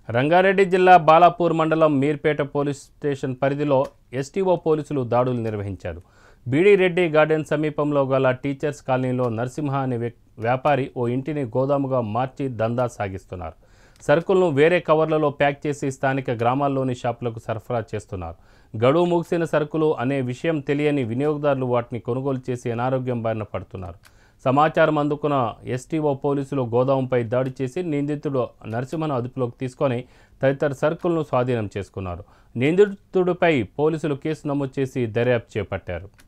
రంగారెడ్డి జిల్లా బాలాపూర్ మండలం Meerpet police station పరిధిలో ఎస్టీఓ పోలీసులు దాడులు నిర్వహించారు బీడీరెడ్డి గార్డెన్ సమీపంలో గల టీచర్స్ కాలనీలో నరసింహ అనే వ్యక్- వ్యాపారి ఓ ఇంటిని గోదాముగా మార్చి దందా సాగిస్తున్నారు సరుకులను వేరే కవర్లలో ప్యాక్ చేసి స్థానిక గ్రామాల్లోని షాపులకు సరఫరా చేస్తున్నారు గడువు ముగిసిన సరుకులు అనే విషయం తెలియని వినియోగదారులు వాటిని కొనుగోలు చేసి అనారోగ్యం బారిన పడుతున్నారు సమాచారం అందుకున్న ఎస్టీఓ పోలీసులు గోదాముపై దాడి చేసి నిందితుడు నరసింహను అదుపులోకి తీసుకొని తదితర సరుకులను స్వాధీనం చేసుకున్నారు నిందితుడిపై పోలీసులు కేసు నమోదు చేసి దర్యాప్తు చేపట్టారు